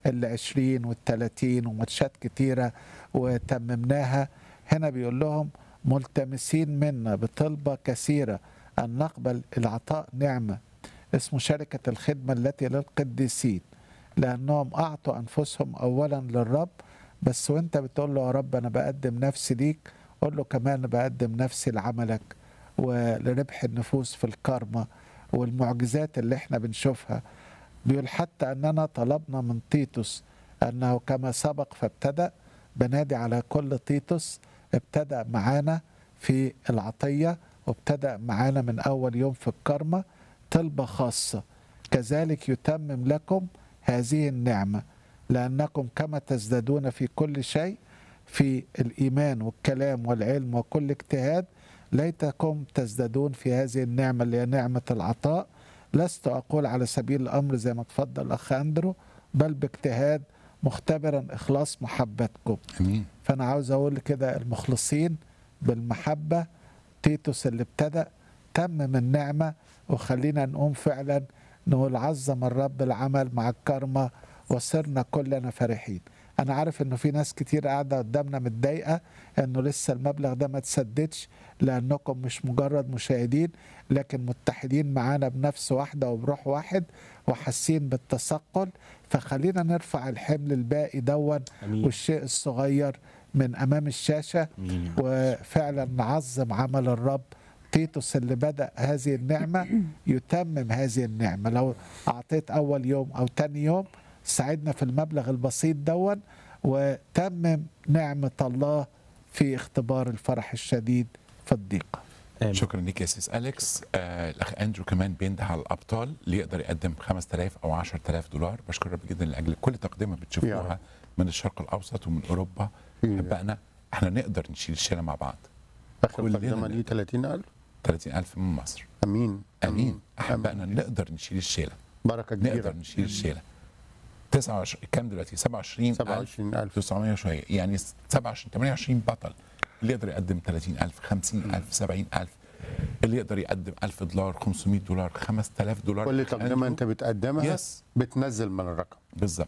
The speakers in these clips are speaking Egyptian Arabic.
العشرين والتلاتين وماتشات كتيرة وتممناها هنا بيقول لهم ملتمسين منا بطلبة كثيرة أن نقبل العطاء نعمة اسمه شركة الخدمة التي للقديسين لأنهم أعطوا أنفسهم أولا للرب بس وانت بتقول له يا رب أنا بقدم نفسي ليك قول له كمان أنا بقدم نفسي لعملك ولربح النفوس في الكارما والمعجزات اللي احنا بنشوفها بيقول حتى أننا طلبنا من تيتوس أنه كما سبق فابتدأ بنادي على كل تيتوس ابتدأ معانا في العطية وابتدأ معانا من أول يوم في الكرمة طلبة خاصة كذلك يتمم لكم هذه النعمة لأنكم كما تزدادون في كل شيء في الإيمان والكلام والعلم وكل اجتهاد ليتكم تزدادون في هذه النعمة اللي هي نعمة العطاء لست أقول على سبيل الأمر زي ما تفضل الأخ أندرو بل باجتهاد مختبرا إخلاص محبتكم امين فأنا عاوز أقول كده المخلصين بالمحبة تيتوس اللي ابتدأ تمم النعمة وخلينا نقوم فعلا نقول عظم الرب العمل مع الكرمة وصرنا كلنا فرحين أنا عارف إنه في ناس كتير قاعدة قدامنا متضايقة إنه لسه المبلغ ده ما تسددش لأنكم مش مجرد مشاهدين لكن متحدين معانا بنفس واحدة وبروح واحد وحاسين بالتثقل فخلينا نرفع الحمل الباقي دون امين والشيء الصغير من أمام الشاشة امين يا رب. وفعلا نعظم عمل الرب تيتوس اللي بدأ هذه النعمة يتمم هذه النعمة لو أعطيت أول يوم أو تاني يوم ساعدنا في المبلغ البسيط دون وتمم نعمة الله في اختبار الفرح الشديد في الضيقة آمين. شكرا ليك يا سيس اليكس آه الاخ اندرو كمان بينده على الابطال اللي يقدر يقدم 5000 او 10000 دولار بشكر رب جدا لاجل كل تقدمه يا بتشوفوها رب. من الشرق الاوسط ومن اوروبا يا. احبائنا احنا نقدر نشيل الشيله مع بعض اخر كلنا تقدمه دي نقدر. 30000 30000 من مصر امين امين احبائنا نقدر نشيل الشيله بركه كبيره نقدر نشيل الشيله 29 كام دلوقتي 27 27000 900 شويه يعني 27 28 بطل اللي يقدر يقدم 30000 50000 70000 اللي يقدر يقدم 1000 دولار 500 دولار 5000 دولار كل تقدمه انت بتقدمها يس بتنزل من الرقم بالظبط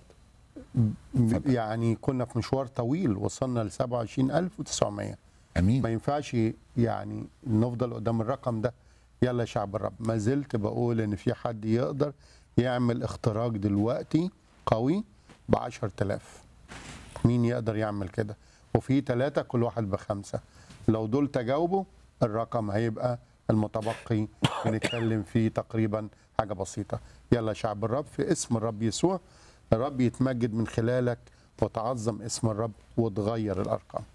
م- يعني كنا في مشوار طويل وصلنا ل 27900 ما امين ينفعش يعني نفضل قدام الرقم ده يلا يا شعب الرب ما زلت بقول ان في حد يقدر يعمل اختراق دلوقتي قوي ب 10000 مين يقدر يعمل كده وفي ثلاثة كل واحد بخمسة لو دول تجاوبوا الرقم هيبقى المتبقي بنتكلم فيه تقريبا حاجة بسيطة يلا يا شعب الرب في اسم الرب يسوع الرب يتمجد من خلالك وتعظم اسم الرب وتغير الأرقام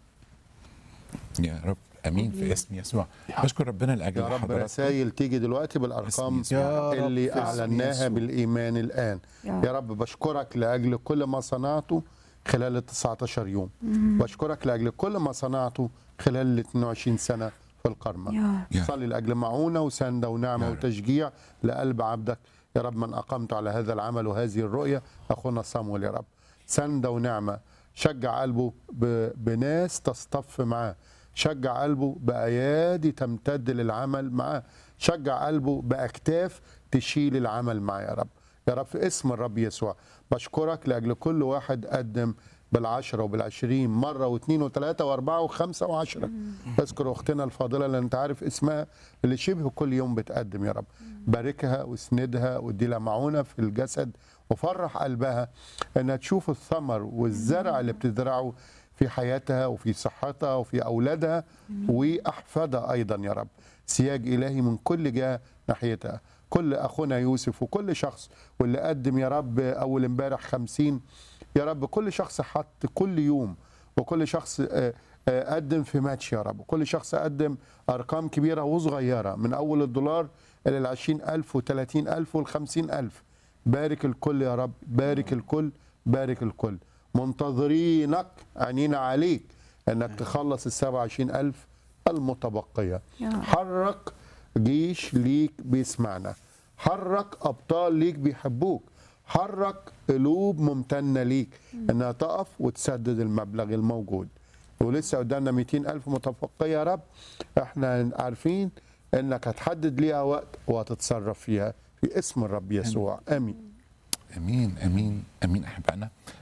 يا رب امين في اسم يسوع بشكر ربنا لاجل يا رب حضراتكم. رسائل تيجي دلوقتي بالارقام باسم يسوع. يا رب اللي في اسم اعلناها يسوع. بالايمان الان يا يا رب بشكرك لاجل كل ما صنعته خلال ال 19 يوم بشكرك لاجل كل ما صنعته خلال ال 22 سنه في القرمه يا يا صلي لاجل معونه وسنده ونعمه يا رب. وتشجيع لقلب عبدك يا رب من اقمت على هذا العمل وهذه الرؤيه اخونا صامويل يا رب سنده ونعمه شجع قلبه ب... بناس تصطف معاه شجع قلبه بايادي تمتد للعمل معاه شجع قلبه باكتاف تشيل العمل معاه يا رب يا رب في اسم الرب يسوع بشكرك لاجل كل واحد قدم بالعشرة وبالعشرين مرة واثنين وثلاثة وأربعة وخمسة وعشرة بذكر أختنا الفاضلة اللي أنت عارف اسمها اللي شبه كل يوم بتقدم يا رب باركها واسندها وادي لها معونة في الجسد وفرح قلبها انها تشوف الثمر والزرع اللي بتزرعه في حياتها وفي صحتها وفي اولادها واحفادها ايضا يا رب سياج الهي من كل جهه ناحيتها كل اخونا يوسف وكل شخص واللي قدم يا رب اول امبارح خمسين يا رب كل شخص حط كل يوم وكل شخص آه، آه، قدم في ماتش يا رب كل شخص قدم ارقام كبيره وصغيره من اول الدولار الى ال 20000 و 30000 وال 50000 بارك الكل يا رب بارك الكل بارك الكل منتظرينك عينينا عليك انك تخلص ال 27000 المتبقيه يا رب. حرك جيش ليك بيسمعنا حرك ابطال ليك بيحبوك حرك قلوب ممتنه ليك انها تقف وتسدد المبلغ الموجود ولسه قدامنا 200 ألف متفقية يا رب احنا عارفين انك هتحدد ليها وقت وهتتصرف فيها في اسم الرب يسوع امين امين امين امين احبائنا